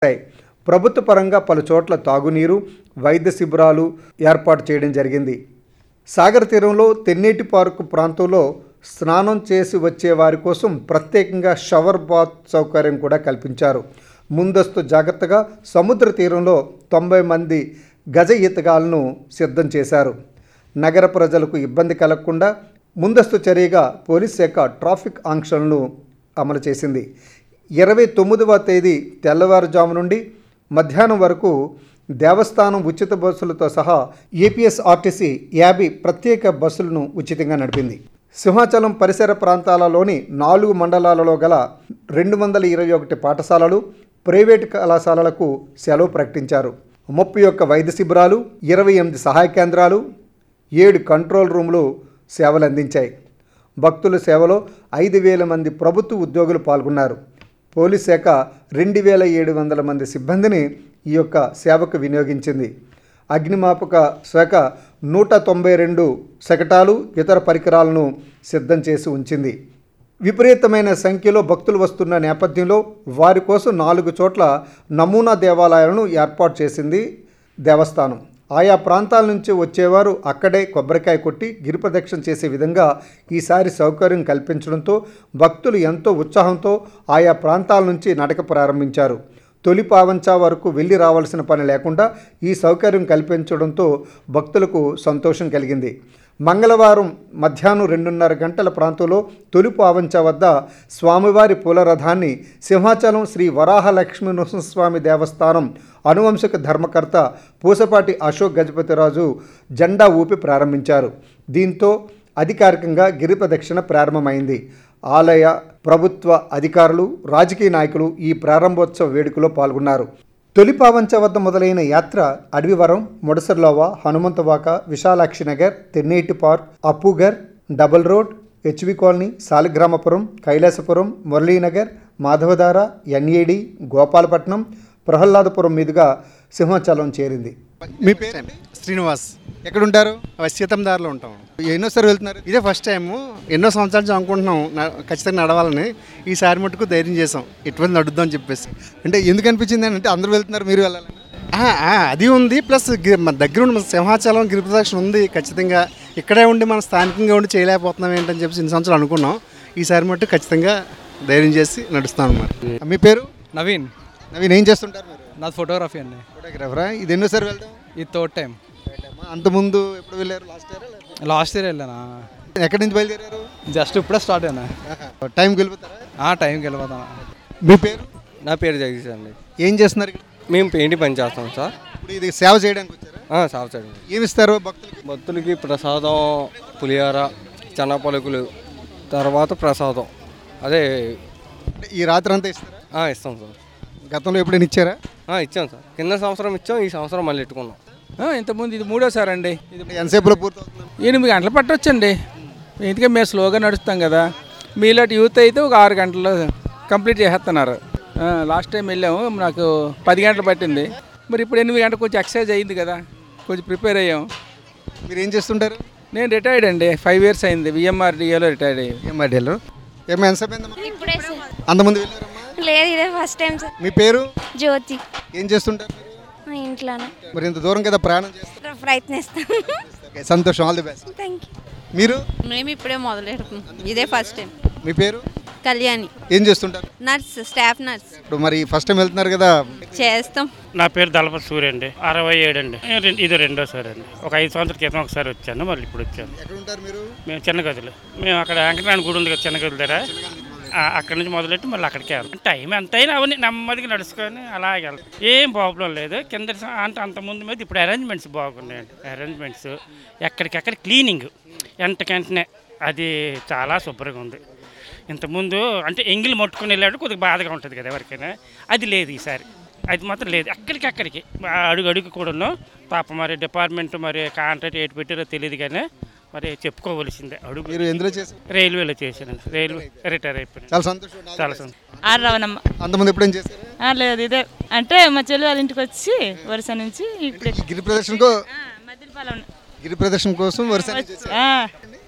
ఉంటాయి. ప్రభుత్వ పరంగా పలు చోట్ల తాగునీరు వైద్య శిబిరాలు ఏర్పాటు చేయడం జరిగింది సాగర్ తీరంలో తెన్నేటి పార్కు ప్రాంతంలో స్నానం చేసి వచ్చే వారి కోసం ప్రత్యేకంగా షవర్ బాత్ సౌకర్యం కూడా కల్పించారు ముందస్తు జాగ్రత్తగా సముద్ర తీరంలో తొంభై మంది గజ ఈతగాలను సిద్ధం చేశారు నగర ప్రజలకు ఇబ్బంది కలగకుండా ముందస్తు చర్యగా పోలీస్ శాఖ ట్రాఫిక్ ఆంక్షలను అమలు చేసింది ఇరవై తొమ్మిదవ తేదీ తెల్లవారుజాము నుండి మధ్యాహ్నం వరకు దేవస్థానం ఉచిత బస్సులతో సహా ఏపీఎస్ఆర్టీసీ యాభై ప్రత్యేక బస్సులను ఉచితంగా నడిపింది సింహాచలం పరిసర ప్రాంతాలలోని నాలుగు మండలాలలో గల రెండు వందల ఇరవై ఒకటి పాఠశాలలు ప్రైవేటు కళాశాలలకు సెలవు ప్రకటించారు ముప్పై ఒక్క వైద్య శిబిరాలు ఇరవై ఎనిమిది సహాయ కేంద్రాలు ఏడు కంట్రోల్ రూములు సేవలు అందించాయి భక్తుల సేవలో ఐదు వేల మంది ప్రభుత్వ ఉద్యోగులు పాల్గొన్నారు పోలీస్ శాఖ రెండు వేల ఏడు వందల మంది సిబ్బందిని ఈ యొక్క సేవకు వినియోగించింది అగ్నిమాపక శాఖ నూట తొంభై రెండు శకటాలు ఇతర పరికరాలను సిద్ధం చేసి ఉంచింది విపరీతమైన సంఖ్యలో భక్తులు వస్తున్న నేపథ్యంలో వారి కోసం నాలుగు చోట్ల నమూనా దేవాలయాలను ఏర్పాటు చేసింది దేవస్థానం ఆయా ప్రాంతాల నుంచి వచ్చేవారు అక్కడే కొబ్బరికాయ కొట్టి గిరిప్రదక్షిణ చేసే విధంగా ఈసారి సౌకర్యం కల్పించడంతో భక్తులు ఎంతో ఉత్సాహంతో ఆయా ప్రాంతాల నుంచి నడక ప్రారంభించారు తొలి పావంచా వరకు వెళ్ళి రావాల్సిన పని లేకుండా ఈ సౌకర్యం కల్పించడంతో భక్తులకు సంతోషం కలిగింది మంగళవారం మధ్యాహ్నం రెండున్నర గంటల ప్రాంతంలో తొలి పావంచ వద్ద స్వామివారి పూల రథాన్ని సింహాచలం శ్రీ వరాహ లక్ష్మీ నృసింహస్వామి దేవస్థానం అనువంశక ధర్మకర్త పూసపాటి అశోక్ గజపతిరాజు జెండా ఊపి ప్రారంభించారు దీంతో అధికారికంగా గిరి ప్రదక్షిణ ప్రారంభమైంది ఆలయ ప్రభుత్వ అధికారులు రాజకీయ నాయకులు ఈ ప్రారంభోత్సవ వేడుకలో పాల్గొన్నారు తొలి పావంచ వద్ద మొదలైన యాత్ర Adavivaram Mudasarlova Hanumanthavaka Visalakshi Nagar Tenneti park Appughar double road HV colony Saligramapuram Kailasapuram Muralinagar Madhavadhara NAD Gopalapatnam Prahladapuram మీదుగా సింహాచలం చేరింది మీ పేరు శ్రీనివాస్ ఎక్కడ ఉంటారు సీతందారిలో ఉంటాం ఎన్నోసారి వెళ్తున్నారు ఇదే ఫస్ట్ టైం ఎన్నో సంవత్సరాల నుంచి అనుకుంటున్నాం న- ఖచ్చితంగా నడవాలని ఈసారి మటుకు ధైర్యం చేసాం ఎటువంటి నడుద్దాం అని చెప్పేసి అంటే ఎందుకు అనిపించింది అని అంటే అందరూ వెళ్తున్నారు మీరు వెళ్ళాలని ఆ, ఆ, అది ఉంది ప్లస్ గి- మన దగ్గర ఉండి మన సింహాచలం గిరి ప్రదక్షిణ ఉంది ఖచ్చితంగా ఇక్కడే ఉండి మనం స్థానికంగా ఉండి చేయలేకపోతున్నాం ఏంటని చెప్పేసి ఇన్ని సంవత్సరాలు అనుకున్నాం ఈసారి మటుకు ఖచ్చితంగా ధైర్యం చేసి నడుస్తాం అన్నమాట మీ పేరు నవీన్ నవీన్ ఏం చేస్తుంటారు మీరు నాది ఫోటోగ్రఫీ అండి ఫోటోగ్రాఫరా ఇది ఎన్నోసారి వెళ్దాం ఇది థర్డ్ టైం అంతకుముందు ఎప్పుడు వెళ్ళారు లాస్ట్ ఇయర్ లాస్ట్ ఇయర్ వెళ్ళానా ఎక్కడి నుంచి బయలుదేరారు జస్ట్ ఇప్పుడే స్టార్ట్ అయినా టైంకి వెళ్ళిపోతారా ఆ టైంకి వెళ్ళిపోతాను మీ పేరు నా పేరు జగదీష్ అండి ఏం చేస్తున్నారు ఇక్కడ మేము పెయింట్ పని చేస్తాం సార్ ఇప్పుడు ఇది సేవ చేయడానికి వచ్చారా సాఫ్ సైడ్ ఏమి ఇస్తారు భక్తులకి భక్తులకి ప్రసాదం పులిహార చెన్న పలుకులు తర్వాత ప్రసాదం అదే అంటే ఈ రాత్రి అంతా ఇస్తారా ఆ, ఇస్తాం సార్ గతంలో ఎప్పుడైనా ఇచ్చారా ఆ, ఇచ్చాం సార్ కింద సంవత్సరం ఇచ్చాం ఈ సంవత్సరం మళ్ళీ ఎట్టుకున్నాం ఇంతకుముందు ఇది మూడోసారి అండి ఇది ఎంతసేపులో పూర్తవుతుంది ఎనిమిది గంటలు పట్టొచ్చండి ఎందుకంటే మేము స్లోగా నడుస్తాం కదా మీలాంటి యూత్ అయితే ఒక ఆరు గంటల్లో కంప్లీట్ చేసేస్తున్నారు ఆ, లాస్ట్ టైం వెళ్ళాము నాకు పది గంటలు పట్టింది మరి ఇప్పుడు ఎనిమిది గంటలకు కొంచెం ఎక్సర్సైజ్ అయింది కదా కొంచెం ప్రిపేర్ అయ్యాం మీరు ఏం చేస్తుంటారు నేను రిటైర్డ్ అండి ఫైవ్ ఇయర్స్ అయింది విఎంఆర్డిఏలో రిటైర్డ్ అయ్యి ఎంఆర్డీలో ఏమో ఎంతసేపు అయిందమ్మా ఇప్పుడే సార్. అంతమంది వెళ్ళారమ్మా లేదు ఇదే ఫస్ట్ టైం సార్ మీ పేరు జ్యోతి ఏం చేస్తుంటారు మీరు మా ఇంట్లోనే మరి ఇంత దూరం కదా ప్రయాణం చేస్తారు ప్రయత్నిస్తాం ఓకే, సంతోషం all the best thank you మీరు మేము ఇప్పుడే మొదలెడుతున్నాం ఇదే ఫస్ట్ టైం మీ పేరు కళ్యాణి ఏం చేస్తుంటారు నర్స్ స్టాఫ్ నర్స్ ఇప్పుడు మరి ఫస్ట్ టైం వెళ్తున్నారు కదా చేస్తాం నా పేరు దళపతి సూర్య అండి అరవై ఏడు అండి ఇది రెండోసారి అండి ఒక ఐదు సంవత్సరాల క్రితం ఒకసారి వచ్చాను మళ్ళీ ఇప్పుడు వచ్చాను ఎక్కడ ఉంటారు మీరు మేము చిన్నగదులు మేము అక్కడ వెంకటరాయణ గుడి ఉంది కదా చిన్నగదుల దగ్గర ఆ, అక్కడి నుంచి మొదలెట్టి మళ్ళీ అక్కడికి వెళ్తాం టైం ఎంతైనా అవన్నీ నెమ్మదిగా నడుచుకొని అలాగే వెళ్తాం ఏం ప్రాబ్లం లేదు కింద స- అంటే అంత ముందు మీద ఇప్పుడు అరేంజ్మెంట్స్ బాగున్నాయండి అరేంజ్మెంట్స్ ఎక్కడికెక్కడ క్లీనింగ్ వెంటకెంటనే అది చాలా శుభ్రంగా ఉంది ఇంతకుముందు అంటే ఎంగిల్ మొట్టుకుని వెళ్ళాడు కొద్దిగా బాధగా ఉంటుంది కదా ఎవరికైనా అది లేదు ఈసారి అది మాత్రం లేదు అక్కడికక్కడికి అడుగు అడుగు కూడాను పాప మరి డిపార్ట్మెంట్ మరి కాంట్రాక్ట్ ఏటు పెట్టారో తెలియదు కానీ మరి చెప్పుకోవలసిందే అడుగు మీరు ఎందులో చేశారు రైల్వేలో చేశాను రైల్వే రిటైర్ అయిపోయాను చాలా సంతోషం చాలా సంతోషం ఆరు రవణమ్మ అంతమంది ఎప్పుడేం చేశారు ఆ, లేదు ఇదే అంటే మా చెల్లి వాళ్ళ ఇంటికి వచ్చి వరుస నుంచి ఇప్పుడు గిరి ప్రదర్శనకు మధ్యపాలెం గిరి ప్రదర్శన కోసం వరుస ఆ,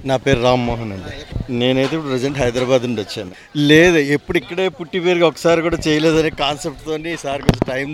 నా పేరు రామ్మోహన్ అండి నేనైతే ఇప్పుడు ప్రజెంట్ హైదరాబాద్ నుండి వచ్చాను లేదు ఎప్పుడు ఇక్కడే పుట్టి పెరిగి ఒకసారి కూడా చేయలేదనే కాన్సెప్ట్తో ఈసారి కొంచెం టైం